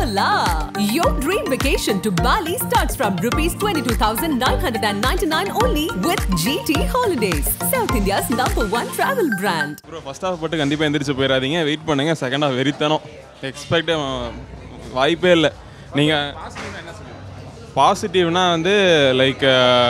la! Your dream vacation to Bali starts from rupees 22,999 only with GT Holidays, South India's number one travel brand. Bro first half போட்டு கண்டிப்பாக எந்திரிச்சு போயிடாதீங்க wait பண்ணுங்க second half வெறித்தனம் expect வாய்ப்பே இல்லை நீங்கள் பாசிட்டிவ்னா வந்து லைக்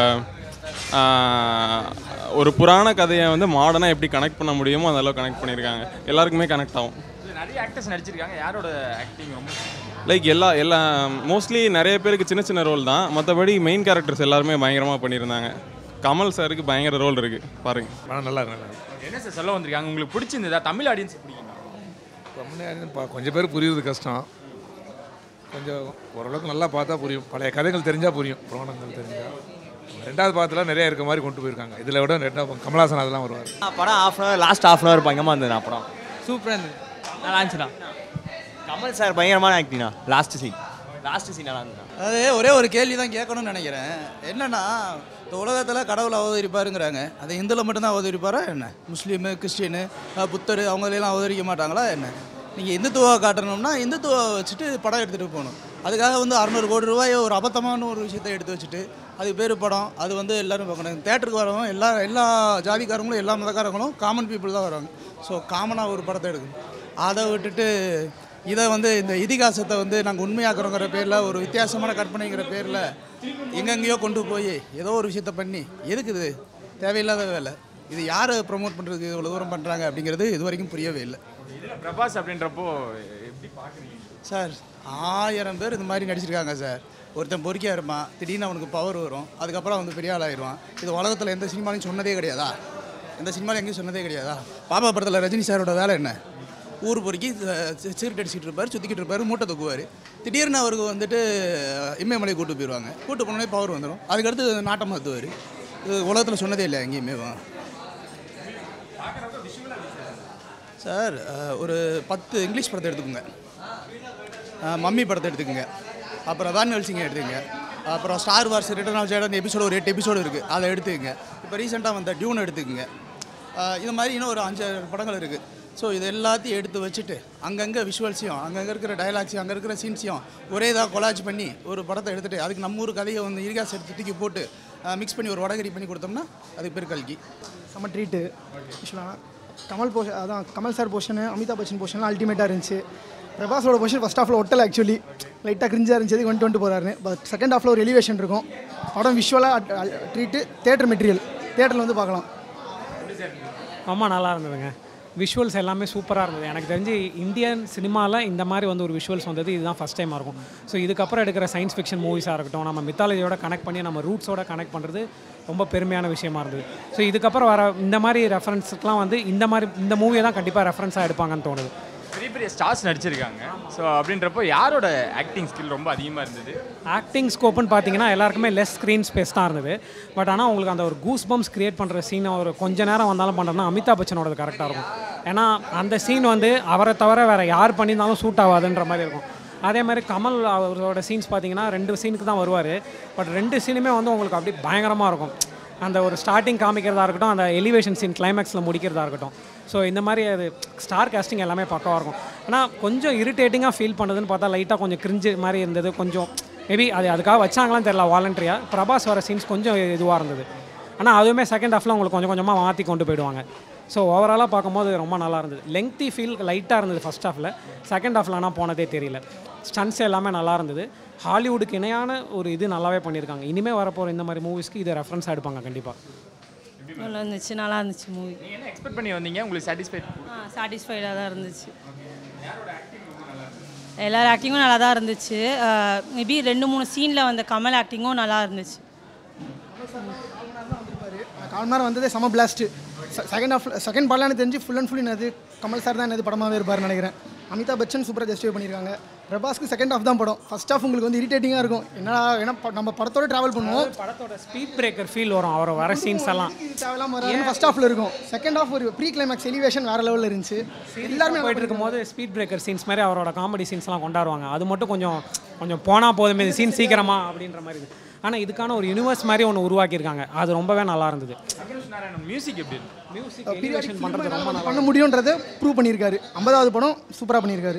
ஒரு புராண கதையை வந்து மாடர்னாக எப்படி கனெக்ட் பண்ண முடியுமோ அந்த அளவுக்கு கனெக்ட் பண்ணியிருக்காங்க எல்லாருக்குமே கனெக்ட் ஆகும் இதுல நிறைய ஆக்டர்ஸ் நடிச்சிருக்காங்க யாரோட ஆக்டிங் ரொம்ப லைக் எல்லா எல்லா மோஸ்ட்லி நிறைய பேருக்கு சின்ன சின்ன ரோல் தான் மற்றபடி மெயின் கேரக்டர்ஸ் எல்லாருமே பயங்கரமாக பண்ணியிருந்தாங்க கமல் சாருக்கு பயங்கர ரோல் இருக்குது பாருங்க படம் நல்லா இருக்கு நல்லா இருக்கு. என்ன சார் சொல்ல வந்திருக்காங்க உங்களுக்கு பிடிச்சிருந்ததா தமிழ் ஆடியன்ஸ் பிடிக்குமா தமிழ்நாடு பா- கொஞ்சம் பேர் புரியுறது கஷ்டம் கொஞ்சம் ஓரளவுக்கு நல்லா பார்த்தா புரியும் பழைய கதைகள் தெரிஞ்சால் புரியும் புராணங்கள் தெரிஞ்சால் ரெண்டாவது பாகத்தில் நிறைய இருக்க மாதிரி கொண்டு போயிருக்காங்க இதில் விட ரெண்டாவது கமலாசன் அதெல்லாம் வருவார் படம் half an last half an hour பயங்கரமாக இருந்தது படம் சூப்பராக இருந்தது நல்லா இருந்துச்சுண்ணா கமல் சார் பயங்கரமான ஆக்டிங்ண்ணா லாஸ்ட் சீன் லாஸ்ட் சீன் நல்லா இருந்தது அது ஒரே ஒரு கேள்வி தான் கேட்கணும்னு நினைக்கிறேன் என்னன்னா இந்த உலகத்தில் கடவுள் அவதரிப்பாருங்கிறாங்க அது இந்துவில் மட்டும்தான் அவதரிப்பாரா என்ன முஸ்லீமு கிறிஸ்டினு அஹ், புத்தர் அவங்களெல்லாம் அவதரிக்க மாட்டாங்களா என்ன நீங்கள் இந்துத்துவா காட்டணும்னா இந்துத்துவா வச்சுட்டு படம் எடுத்துகிட்டு போகணும் அதுக்காக வந்து அறநூறு கோடி ரூபாய் ஒரு அபத்தமான ஒரு விஷயத்தை எடுத்து வச்சுட்டு அதுக்கு பேர் படம் அது வந்து எல்லாரும் பார்க்கணும் தேட்டருக்கு வரவங்க எல்லா எல்லா ஜாதிக்காரங்களும் எல்லா மதக்காரங்களும் காமன் பீப்புள் தான் வராங்க ஸோ காமனாக ஒரு படத்தை எடுக்கணும் அதை விட்டுட்டு இதை வந்து இந்த இதிகாசத்தை வந்து நாங்கள் உண்மையாக்குறோங்கிற பேரில் ஒரு வித்தியாசமான கற்பனைங்கிற பேரில் எங்கெங்கேயோ கொண்டு போய் ஏதோ ஒரு விஷயத்த பண்ணி எதுக்கு இது தேவையில்லாத வேலை இது யாரை ப்ரொமோட் பண்ணுறதுக்கு இவ்வளோ தூரம் பண்ணுறாங்க அப்படிங்கிறது இது வரைக்கும் புரியவே இல்லை இதுல பிரபாஸ் அப்படின்றப்போ எப்படி பார்க்குறீங்க சார் ஆயிரம் பேர் இந்த மாதிரி நடிச்சிருக்காங்க சார் ஒருத்தன் பொறுக்கியா இருப்பான் திடீர்னு அவனுக்கு பவர் வரும் அதுக்கப்புறம் வந்து பெரிய ஆளாயிடுவான் இது உலகத்தில் எந்த சினிமாலையும் சொன்னதே கிடையாதா எந்த சினிமாலையும் எங்கேயும் சொன்னதே கிடையாதா பாப்பா படத்தில் ரஜினி சாரோட வேலை என்ன ஊர் பொறுக்கி சீர்ட் அடிச்சிட்டு இருப்பார் சுற்றிக்கிட்டு இருப்பார் மூட்டை தூக்குவார் திடீர்னு அவருக்கு வந்துட்டு இமயமலை கூட்டு போயிடுவாங்க கூட்டு போனோடனே பவர் வந்துடும் அதுக்கடுத்து நாட்டம் மாற்றுவார் இது உலகத்தில் சொன்னதே இல்லை எங்கேயுமே சார் அஹ், ஒரு பத்து இங்கிலீஷ் படத்தை எடுத்துக்கோங்க அஹ், மம்மி படத்தை எடுத்துக்கோங்க அப்புறம் வேன் வெல்சிங்கை எடுத்துக்கங்க அப்புறம் ஸ்டார் வார்ஸ் ரிட்டர்ன் ஆஃப் ஜெயடன் எபிசோடு ஒரு எட்டு எபிசோடு இருக்குது அதை எடுத்துக்கங்க இப்போ ரீசெண்டாக வந்த டியூன் எடுத்துக்கங்க அஹ், இது மாதிரி இன்னும் ஒரு அஞ்சு படங்கள் இருக்குது ஸோ இது எல்லாத்தையும் எடுத்து வச்சுட்டு அங்கங்கே விஷுவல்ஸையும் அங்கங்கே இருக்கிற டயலாக்ஸையும் அங்கே இருக்கிற சீன்ஸையும் ஒரே இதாக கொலாஜ் பண்ணி ஒரு படத்தை எடுத்துகிட்டு அதுக்கு நம்ம ஊர் கதையை வந்து இரிகாஸ் எடுத்து தூக்கி போட்டு மிக்ஸ் பண்ணி ஒரு வடகரி பண்ணி கொடுத்தோம்னா அதுக்கு பேர் கல்கி செம்ம ட்ரீட்டு ஆக்சுவலாக கமல் போர்ஷன் அதான் கமல் சார் போர்ஷனு அமிதாப் பச்சன் போர்ஷன்லாம் அல்டிமேட்டாக இருந்துச்சு பிரபாஸோட போர்ஷன் ஃபஸ்ட் ஹாஃபில் ஒட்டலை ஆக்சுவலி லைட்டாக கிரிஞ்சாக இருந்துச்சு கொண்டு வந்துட்டு போகிறாரு பட் செகண்ட் ஹாஃபில் ஒரு எலிவேஷன் இருக்கும் படம் விஷுவலாக ட்ரீட்டு தேட்டர் மெட்டீரியல் தேட்டரில் வந்து பார்க்கலாம் ரொம்ப நல்லா இருந்ததுங்க விஷுவல்ஸ் எல்லாமே சூப்பராக இருந்தது எனக்கு தெரிஞ்சு இந்தியன் சினிமாவில் இந்த மாதிரி வந்து ஒரு விஷுவல்ஸ் வந்தது இதுதான் ஃபஸ்ட் டைமாக இருக்கும் ஸோ இதுக்கப்புறம் எடுக்கிற சயின்ஸ் ஃபிக்ஷன் மூவிஸாக இருக்கட்டும் நம்ம மித்தாலஜியோட கனெக்ட் பண்ணி நம்ம ரூட்ஸோட கனெக்ட் பண்ணுறது ரொம்ப பெருமையான விஷயமா இருந்தது ஸோ இதுக்கப்புறம் வர இந்த மாதிரி ரெஃபரன்ஸுக்கெலாம் வந்து இந்த மாதிரி இந்த மூவியை தான் கண்டிப்பாக ரெஃபரன்ஸாக எடுப்பாங்கன்னு தோணுது பெரிய பெரிய ஸ்டார்ஸ் நடிச்சிருக்காங்க ஸோ அப்படின்றப்போ யாரோட ஆக்டிங் ஸ்கில் ரொம்ப அதிகமாக இருந்தது ஆக்டிங் ஸ்கோப்புன்னு பார்த்தீங்கன்னா எல்லாருக்குமே லெஸ் ஸ்க்ரீன் ஸ்பேஸ் தான் இருந்தது பட் ஆனால் உங்களுக்கு அந்த ஒரு கூஸ் பம்ப்ஸ் கிரியேட் பண்ணுற சீனை ஒரு கொஞ்ச நேரம் வந்தாலும் பண்ணுறதுனா அமிதாப் பச்சனோட கரெக்டாக இருக்கும் ஏன்னா அந்த சீன் வந்து அவரை தவிர வேறு யார் பண்ணியிருந்தாலும் சூட் ஆகாதுன்ற மாதிரி இருக்கும் அதே மாதிரி கமல் அவரோட சீன்ஸ் பார்த்தீங்கன்னா ரெண்டு சீனுக்கு தான் வருவார் பட் ரெண்டு சீனுமே வந்து உங்களுக்கு அப்படியே பயங்கரமாக இருக்கும் அந்த ஒரு ஸ்டார்டிங் காமிக்கிறதா இருக்கட்டும் அந்த எலிவேஷன் சீன் கிளைமேக்ஸில் முடிக்கிறதா இருக்கட்டும் ஸோ இந்த மாதிரி அது ஸ்டார் காஸ்டிங் எல்லாமே பக்கவாக இருக்கும் ஆனால் கொஞ்சம் இரிட்டேட்டிங்காக ஃபீல் பண்ணுறதுன்னு பார்த்தா லைட்டாக கொஞ்சம் கிரிஞ்சு மாதிரி இருந்தது கொஞ்சம் மேபி அது அதுக்காக வச்சாங்களான்னு தெரியல வாலண்டரியாக பிரபாஸ் வர சீன்ஸ் கொஞ்சம் இதுவாக இருந்தது ஆனால் அதுவுமே செகண்ட் ஹாஃபில் உங்களுக்கு கொஞ்சம் கொஞ்சமாக மாற்றி கொண்டு போயிடுவாங்க ஸோ ஓவராலாக பார்க்கும்போது ரொம்ப நல்லா இருந்தது லெங்க்தி ஃபீல் லைட்டாக இருந்தது ஃபஸ்ட் ஹாஃபில் செகண்ட் ஹாஃபில் ஆனால் போனதே தெரியல ஸ்டன்ஸ் எல்லாமே நல்லா இருந்தது ஹாலிவுட்டுக்கு இணையான ஒரு இது நல்லாவே பண்ணியிருக்காங்க இனிமேல் வரப்போகிற இந்த மாதிரி மூவிஸ்க்கு இதை ரெஃபரன்ஸ் எடுப்பாங்க கண்டிப்பாக நல்லா இருந்துச்சு நல்லா இருந்துச்சு மூவி நீங்கள் என்ன எக்ஸ்பெக்ட் பண்ணி வந்தீங்க உங்களுக்கு சாட்டிஸ்ஃபைட் ஆ சாட்டிஸ்ஃபைடாக தான் இருந்துச்சு எல்லார் ஆக்டிங்கும் நல்லா தான் இருந்துச்சு மேபி ரெண்டு மூணு சீனில் வந்த கமல் ஆக்டிங்கும் நல்லா இருந்துச்சு கால் மணி நேரம் வந்ததே செம பிளாஸ்ட்டு செகண்ட் ஹாஃப் செகண்ட் பால்லாம் எனக்கு தெரிஞ்சு ஃபுல் அண்ட் ஃபுல் என்னது கமல் சார் தான் என்னது படமாகவே இருப்பார்னு நினைக்கிறேன் அமிதாப் பச்சன் சூப்பராக ஜஸ்டிஃபை பண்ணியிருக்காங்க பிரபாஸ்க்கு செகண்ட் ஹாஃப் தான் படம் ஃபர்ஸ்ட் ஹாஃப் உங்களுக்கு வந்து இரிட்டேட்டிங்காக இருக்கும் என்னடா ஏன்னா ப- நம்ம படத்தோட ட்ராவல் பண்ணுவோம் படத்தோட ஸ்பீட் பிரேக்கர் ஃபீல் வரும் அவர் வர சீன்ஸ் எல்லாம் இது தேவையில்லாம வராது ஃபர்ஸ்ட் ஹாஃபில் இருக்கும் செகண்ட் ஹாஃப் ஒரு ப்ரீ கிளைமேக்ஸ் எலிவேஷன் வேறு லெவலில் இருந்துச்சு எல்லாருமே போயிட்டு இருக்கும்போது ஸ்பீட் பிரேக்கர் சீன்ஸ் மாதிரி அவரோட காமெடி சீன்ஸ்லாம் கொண்டாடுவாங்க அது மட்டும் கொஞ்சம் கொஞ்சம் போனால் போதுமே இந்த சீன் சீக்கிரமா அப்படின்ற மாதிரி இது ஆனால் இதுக்கான ஒரு யூனிவர்ஸ் மாதிரி ஒன்று உருவாக்கியிருக்காங்க அது ரொம்பவே நல்லா இருந்தது மியூசிக் எப்படி இருக்கு மியூசிக் எலிவேஷன் பண்ணுறது ரொம்ப நல்லா பண்ண முடியுன்றதை ப்ரூவ் பண்ணியிருக்காரு ஐம்பதாவது படம் சூப்பராக பண்ணியிருக்காரு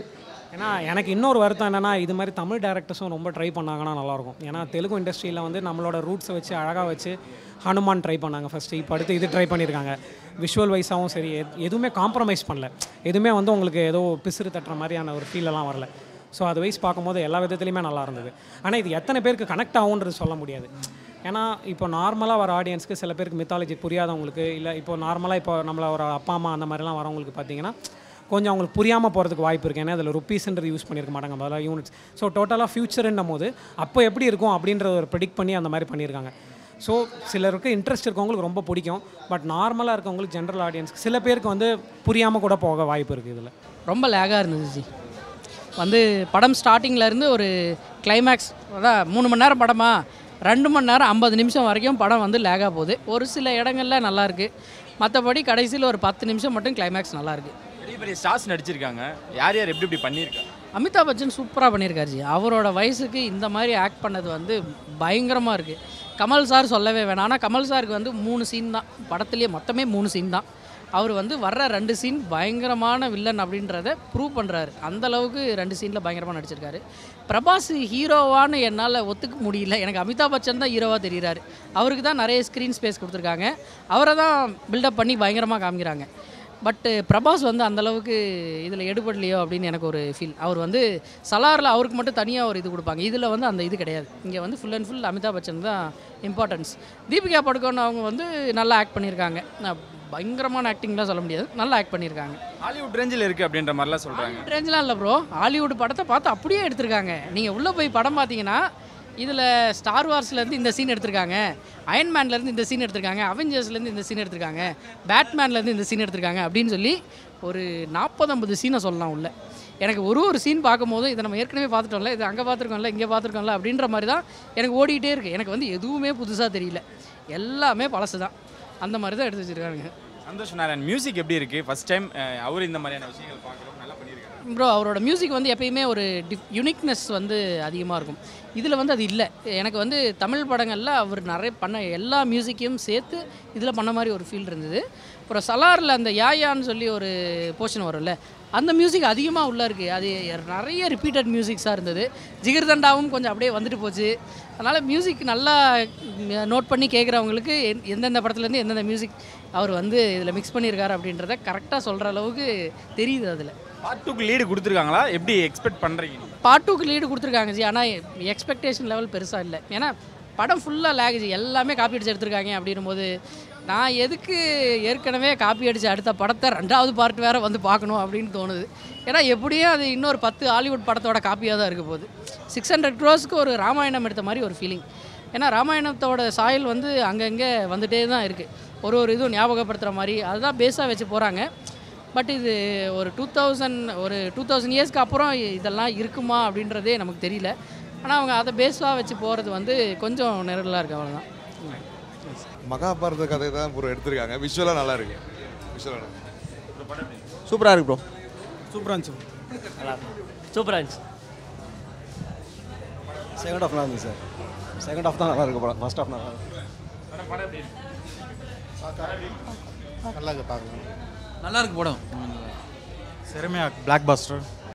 ஏன்னா எனக்கு இன்னொரு வருத்தம் என்னென்னா இது மாதிரி தமிழ் டேரக்டர்ஸும் ரொம்ப ட்ரை பண்ணாங்கன்னா நல்லாயிருக்கும் ஏன்னா தெலுங்கு இண்டஸ்ட்ரியில் வந்து நம்மளோட ரூட்ஸை வச்சு அழகாக வச்சு ஹனுமான் ட்ரை பண்ணாங்க ஃபஸ்ட்டு இப்போ அடுத்து இது ட்ரை பண்ணியிருக்காங்க விஷுவல் வைஸாகவும் சரி எது- எதுவுமே காம்ப்ரமைஸ் பண்ணல எதுவுமே வந்து உங்களுக்கு ஏதோ பிசுறு தட்டுற மாதிரியான ஒரு ஃபீலெல்லாம் வரல ஸோ அது வைஸ் பார்க்கும்போது எல்லா விதத்துலையுமே நல்லா இருந்தது ஆனால் இது எத்தனை பேருக்கு கனெக்ட் ஆகுன்றது சொல்ல முடியாது ஏன்னா இப்போ நார்மலாக வர ஆடியன்ஸ்க்கு சில பேருக்கு மித்தாலஜி புரியாதவங்களுக்கு இல்லை இப்போ நார்மலாக இப்போ நம்மள ஒரு அப்பா அம்மா அந்த மாதிரிலாம் வரவங்களுக்கு பார்த்தீங்கன்னா கொஞ்சம் அவங்களுக்கு புரியாமல் போகிறதுக்கு வாய்ப்பு இருக்குது ஏன்னா அதில் ருப்பீஸ்ன்றது யூஸ் பண்ணியிருக்க மாட்டாங்க பதிலாக யூனிட்ஸ் ஸோ டோட்டலாக ஃபியூச்சர்ன்னும் போது அப்போ எப்படி இருக்கும் அப்படின்றத ஒரு ப்ரெடிக்ட் பண்ணி அந்த மாதிரி பண்ணியிருக்காங்க ஸோ சிலருக்கு இன்ட்ரெஸ்ட் இருக்கவங்களுக்கு ரொம்ப பிடிக்கும் பட் நார்மலாக இருக்கவங்களுக்கு ஜென்ரல் ஆடியன்ஸ்க்கு சில பேருக்கு வந்து புரியாமல் கூட போக வாய்ப்பு இருக்குது இதில் ரொம்ப லேகாக இருந்தது ஜி வந்து படம் ஸ்டார்டிங்ல இருந்து ஒரு கிளைமேக்ஸ் அதான் மூணு மணி நேரம் படமா ரெண்டு மணி நேரம் ஐம்பது நிமிஷம் வரைக்கும் படம் வந்து லேகாக போகுது ஒரு சில இடங்கள்ல நல்லா இருக்கு மற்றபடி கடைசியில் ஒரு பத்து நிமிஷம் மட்டும் கிளைமேக்ஸ் நல்லா இருக்கு பெரிய பெரிய ஸ்டார்ஸ் நடிச்சிருக்காங்க யார் யார் எப்படி இப்படி பண்ணியிருக்காங்க அமிதாப் பச்சன் சூப்பராக பண்ணியிருக்காரு ஜி அவரோட வயசுக்கு இந்த மாதிரி ஆக்ட் பண்ணது வந்து பயங்கரமாக இருக்குது கமல் சார் சொல்லவே வேணாம் ஆனால் கமல் சாருக்கு வந்து மூணு சீன் தான் படத்துலேயே மொத்தமே மூணு சீன் தான் அவர் வந்து வர்ற ரெண்டு சீன் பயங்கரமான வில்லன் அப்படின்றத ப்ரூவ் பண்ணுறாரு அந்த அளவுக்கு ரெண்டு சீனில் பயங்கரமாக நடிச்சிருக்காரு பிரபாஸ் ஹீரோவான்னு என்னால் ஒத்துக்க முடியல எனக்கு அமிதாப் பச்சன் தான் ஹீரோவாக தெரிகிறாரு அவருக்கு தான் நிறைய ஸ்க்ரீன் ஸ்பேஸ் கொடுத்துருக்காங்க அவரை தான் பில்டப் பண்ணி பயங்கரமாக காமிக்கிறாங்க பட்டு பிரபாஸ் வந்து அந்த அளவுக்கு இதில் எடுபடலையோ அப்படின்னு எனக்கு ஒரு ஃபீல் அவர் வந்து சலாரில் அவருக்கு மட்டும் தனியாக ஒரு இது கொடுப்பாங்க இதில் வந்து அந்த இது கிடையாது இங்கே வந்து full and full Amitabh Bachchan தான் இம்பார்ட்டன்ஸ் தீபிகா படுகோன் அவங்க வந்து நல்லா ஆக்ட் பண்ணியிருக்காங்க நான் பயங்கரமான ஆக்டிங்லாம் சொல்ல முடியாது நல்லா ஆக்ட் பண்ணியிருக்காங்க ஹாலிவுட் ரேஞ்சில் இருக்குது அப்படின்ற மாதிரிலாம் சொல்கிறாங்க ரேஞ்செலாம் இல்லை ப்ரோ ஹாலிவுட் படத்தை பார்த்து அப்படியே எடுத்திருக்காங்க நீங்கள் உள்ளே போய் படம் பார்த்தீங்கன்னா இதில் ஸ்டார் வார்ஸ்லேருந்து இந்த சீன் எடுத்திருக்காங்க அயன்மேன்லேருந்து இந்த சீன் எடுத்திருக்காங்க அவெஞ்சர்ஸ்லேருந்து இந்த சீன் எடுத்திருக்காங்க பேட்மேன்லேருந்து இந்த சீன் எடுத்திருக்காங்க அப்படின்னு சொல்லி ஒரு நாற்பது ஐம்பது சீனை சொல்லலாம் உள்ள எனக்கு ஒரு ஒரு சீன் பார்க்கும்போதும் இதை நம்ம ஏற்கனவே பார்த்துட்டோம்ல இது அங்கே பார்த்துருக்கோம்ல இங்கே பார்த்துருக்கோம்ல அப்படின்ற மாதிரி தான் எனக்கு ஓடிக்கிட்டே இருக்குது எனக்கு வந்து எதுவுமே புதுசாக தெரியல எல்லாமே பழசு தான் அந்த மாதிரி தான் எடுத்து வச்சுருக்காங்க சந்தோஷ் நாராயண் மியூசிக் எப்படி இருக்குது ஃபர்ஸ்ட் டைம் அவர் இந்த மாதிரியான விஷயங்கள் பார்க்குறோம் நல்லா பண்ணியிருக்காரு ப்ரோ அவரோட மியூசிக் வந்து எப்பயுமே ஒரு டிஃப் யுனிக்னஸ் வந்து அதிகமாக இருக்கும் இதில் வந்து அது இல்லை எனக்கு வந்து தமிழ் படங்களில் அவர் நிறைய பண்ண எல்லா மியூசிக்கையும் சேர்த்து இதில் பண்ண மாதிரி ஒரு ஃபீல் இருந்தது அப்புறம் சலாரில் அந்த யாயான்னு சொல்லி ஒரு போர்ஷன் வரும்ல அந்த மியூசிக் அதிகமாக உள்ளே இருக்குது அது நிறைய ரிப்பீட்டட் மியூசிக்ஸாக இருந்தது ஜிகிர்தண்டாவும் கொஞ்சம் அப்படியே வந்துட்டு போச்சு அதனால் மியூசிக் நல்லா நோட் பண்ணி கேட்குறவங்களுக்கு எந்- எந்தெந்த படத்துலேருந்து எந்தெந்த மியூசிக் அவர் வந்து இதில் மிக்ஸ் பண்ணியிருக்காரு அப்படின்றத கரெக்டாக சொல்கிற அளவுக்கு தெரியுது அதில் பார்ட் டூக்கு லீடு கொடுத்துருக்காங்களா எப்படி எக்ஸ்பெக்ட் பண்ணுறீங்க பார்ட் டூக்கு லீடு கொடுத்துருக்காங்க ஜி ஆனால் எக்ஸ்பெக்டேஷன் லெவல் பெருசாக இல்லை ஏன்னா படம் ஃபுல்லாக லேக் ஜி எல்லாமே காப்பி அடிச்சு எடுத்திருக்காங்க அப்படின்னும் போது நான் எதுக்கு ஏற்கனவே காப்பி அடிச்சு அடுத்த படத்தை ரெண்டாவது பார்ட் வேறு வந்து பார்க்கணும் அப்படின்னு தோணுது ஏன்னா எப்படியும் அது இன்னொரு பத்து ஹாலிவுட் படத்தோட காப்பியாக தான் இருக்க போகுது சிக்ஸ் ஹண்ட்ரட் க்ரோஸ்க்கு ஒரு ராமாயணம் எடுத்த மாதிரி ஒரு ஃபீலிங் ஏன்னா ராமாயணத்தோட சாயல் வந்து அங்கங்கே வந்துட்டே தான் இருக்குது ஒரு ஒரு இதுவும் ஞாபகப்படுத்துகிற மாதிரி அதுதான் பேஸாக வச்சு போகிறாங்க பட் இது ஒரு டூ தௌசண்ட் ஒரு டூ தௌசண்ட் இயர்ஸ்க்கு அப்புறம் இதெல்லாம் இருக்குமா அப்படின்றதே நமக்கு தெரியல ஆனால் அவங்க அதை பேஸாக வச்சு போகிறது வந்து கொஞ்சம் நிரலாக இருக்குது அவ்வளோதான் மகாபாரத கதை தான் ப்ரோ எடுத்திருக்காங்க விஷுவலாக நல்லா இருக்கு விஷுவலாக சூப்பராக இருக்கு ப்ரோ சூப்பராக இருந்துச்சு நல்லா சூப்பராக இருந்துச்சு செகண்ட் ஹாஃப் நல்லா இருந்துச்சு சார் செகண்ட் ஹாஃப் தான் நல்லா இருக்கு படம் ஃபர்ஸ்ட் ஹாஃப் நல்லா இருக்கு நல்லா இருக்கு பார்க்கலாம் நல்லா இருக்கு படம் செருமையா பிளாக் பாஸ்டர்